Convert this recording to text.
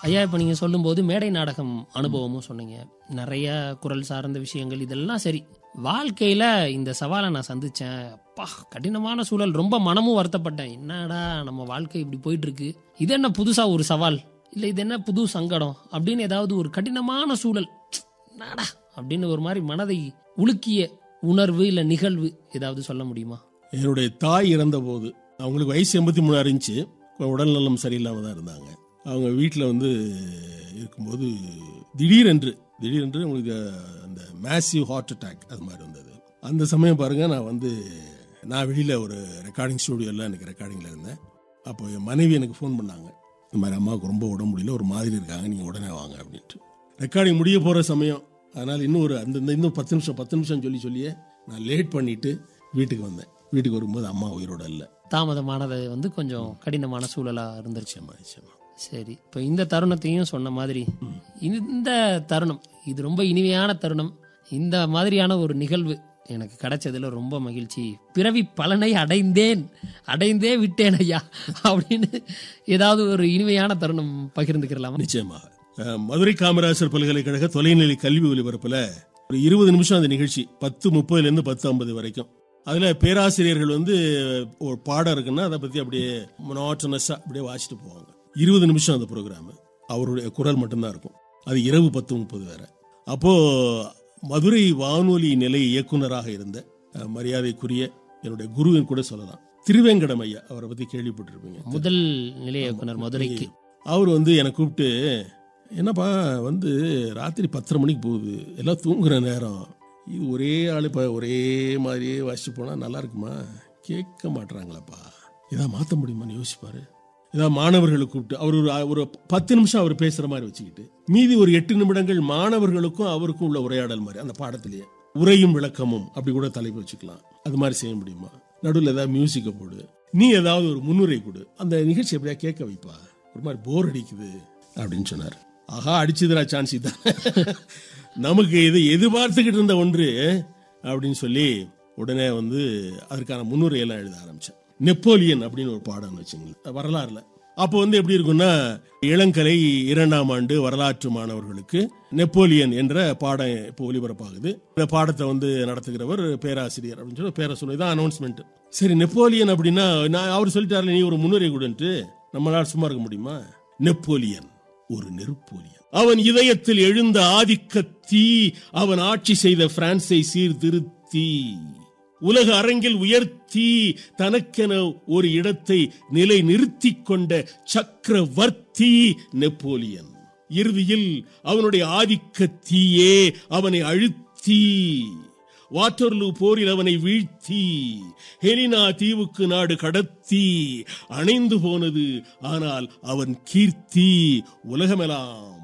ஐயா இப்போ நீங்கள் சொல்லும்போது மேடை நாடகம் அனுபவமும் சொன்னீங்க நிறைய குரல் சார்ந்த விஷயங்கள் இதெல்லாம் சரி வாழ்க்கையில் இந்த சவாலை நான் சந்திச்சேன் அப்பா கடினமான சூழல் ரொம்ப மனமும் வருத்தப்பட்டேன் என்னடா நம்ம வாழ்க்கை இப்படி போயிட்டு இருக்கு இது என்ன புதுசாக ஒரு சவால் இல்லை இது என்ன புது சங்கடம் அப்படின்னு ஏதாவது ஒரு கடினமான சூழல் என்னடா அப்படின்னு ஒரு மாதிரி மனதை உலுக்கிய உணர்வு இல்லை நிகழ்வு ஏதாவது சொல்ல முடியுமா என்னுடைய தாய் இறந்தபோது அவங்களுக்கு வயசு எண்பத்தி மூணு இருந்துச்சு உடல்நலம் சரியில்லாமல் தான் இருந்தாங்க அவங்க வீட்டில் வந்து இருக்கும்போது திடீரென்று திடீரென்று அவங்களுக்கு அந்த மேசிவ் ஹார்ட் அட்டாக் அது மாதிரி வந்தது அந்த சமயம் பாருங்க நான் வந்து நான் வெளியில் ஒரு ரெக்கார்டிங் ஸ்டூடியோவில் எனக்கு ரெக்கார்டிங்கில் இருந்தேன் அப்போ என் மனைவி எனக்கு ஃபோன் பண்ணாங்க இந்த மாதிரி அம்மாவுக்கு ரொம்ப உடம்பு முடியல ஒரு மாதிரி இருக்காங்க நீங்கள் உடனே வாங்க அப்படின்ட்டு ரெக்கார்டிங் முடிய போகிற சமயம் அதனால் இன்னும் ஒரு அந்த இந்த இன்னும் பத்து நிமிஷம் பத்து நிமிஷம் சொல்லி சொல்லியே நான் லேட் பண்ணிட்டு வீட்டுக்கு வந்தேன் வீட்டுக்கு வரும்போது அம்மா உயிரோட இல்லை தாமதமானது வந்து கொஞ்சம் கடினமான சூழலாக இருந்துருச்சு நிச்சயமா நிச்சயமா சரி இப்போ இந்த தருணத்தையும் சொன்ன மாதிரி இந்த தருணம் இது ரொம்ப இனிமையான தருணம் இந்த மாதிரியான ஒரு நிகழ்வு எனக்கு கிடைச்சதுல ரொம்ப மகிழ்ச்சி பிறவி பலனை அடைந்தேன் அடைந்தே விட்டேன் ஐயா அப்படின்னு ஏதாவது ஒரு இனிமையான தருணம் பகிர்ந்துக்கிறலாமா நிச்சயமாக அஹ், மதுரை காமராசர் பல்கலைக்கழக தொலைநிலை கல்வி ஒலிபரப்புல ஒரு இருபது நிமிஷம் அந்த நிகழ்ச்சி பத்து முப்பதுல இருந்து பத்து ஐம்பது வரைக்கும் அதுல பேராசிரியர்கள் வந்து ஒரு பாடம் இருக்குன்னா அதை பத்தி அப்படியே மொனாட்டனஸா அப்படியே வாசிட்டு போவாங்க இருபது நிமிஷம் அந்த ப்ரோக்ராம் அவருடைய குரல் மட்டும்தான் இருக்கும் அது இரவு பத்து முப்பது வேற அப்போ மதுரை வானொலி நிலைய இயக்குனராக இருந்த அஹ், மரியாதைக்குரிய என்னுடைய குருவின் கூட சொல்லலாம் திருவேங்கடம் ஐயா அவரை பத்தி கேள்விப்பட்டிருப்பீங்க முதல் நிலைய இயக்குனர் மதுரைக்கு அவர் வந்து என்னை கூப்பிட்டு என்னப்பா வந்து ராத்திரி பத்தரை மணிக்கு போகுது எல்லாம் தூங்குற நேரம் இது ஒரே ஆளு இப்போ ஒரே மாதிரியே வாசிச்சு போனால் நல்லா இருக்குமா கேட்க மாட்றாங்களப்பா இதான் மாற்ற முடியுமான்னு யோசிப்பாரு இதான் மாணவர்களை கூப்பிட்டு அவர் ஒரு ஒரு பத்து நிமிஷம் அவர் பேசுற மாதிரி வச்சுக்கிட்டு மீதி ஒரு எட்டு நிமிடங்கள் மாணவர்களுக்கும் அவருக்கும் உள்ள உரையாடல் மாதிரி அந்த பாடத்திலேயே உரையும் விளக்கமும் அப்படி கூட தலைப்பு வச்சுக்கலாம் அது மாதிரி செய்ய முடியுமா நடுவில் ஏதாவது மியூசிக்கை போடு நீ ஏதாவது ஒரு முன்னுரை கொடு அந்த நிகழ்ச்சி எப்படியா கேட்க வைப்பா ஒரு மாதிரி போர் அடிக்குது அப்படின்னு சொன்னார் ஆஹா அடிச்சதுரா சான்ஸ் தான் நமக்கு இது எதிர்பார்த்துக்கிட்டு இருந்த ஒன்று அப்படின்னு சொல்லி உடனே வந்து அதற்கான முன்னுரையெல்லாம் எழுத ஆரம்பிச்சேன் நெப்போலியன் அப்படின்னு ஒரு பாடம் வச்சுங்களேன் வரலாறுல அப்போ வந்து எப்படி இருக்கும்னா இளங்கலை இரண்டாம் ஆண்டு வரலாற்று மாணவர்களுக்கு நெப்போலியன் என்ற பாடம் இப்போ ஒலிபரப்பாகுது இந்த பாடத்தை வந்து நடத்துகிறவர் பேராசிரியர் அப்படின்னு சொல்லி பேரை சொல்லி தான் அனௌன்ஸ்மெண்ட் சரி நெப்போலியன் அப்படின்னா நான் அவர் சொல்லிட்டாருல நீ ஒரு முன்னுரை கொடுன்ட்டு நம்மளால சும்மா இருக்க முடியுமா நெப்போலியன் ஒரு நெருப்போலியன் அவன் இதயத்தில் எழுந்த ஆதிக்க தீ அவன் ஆட்சி செய்த பிரான்சை சீர்திருத்தி உலக அரங்கில் உயர்த்தி தனக்கென ஒரு இடத்தை நிலை நிறுத்திக் கொண்ட சக்கரவர்த்தி நெப்போலியன் இறுதியில் அவனுடைய ஆதிக்க தீயே அவனை அழுத்தி வாட்டர்லூ போரில் அவனை வீழ்த்தி ஹெலினா தீவுக்கு நாடு கடத்தி அணைந்து போனது ஆனால் அவன் கீர்த்தி உலகமெல்லாம்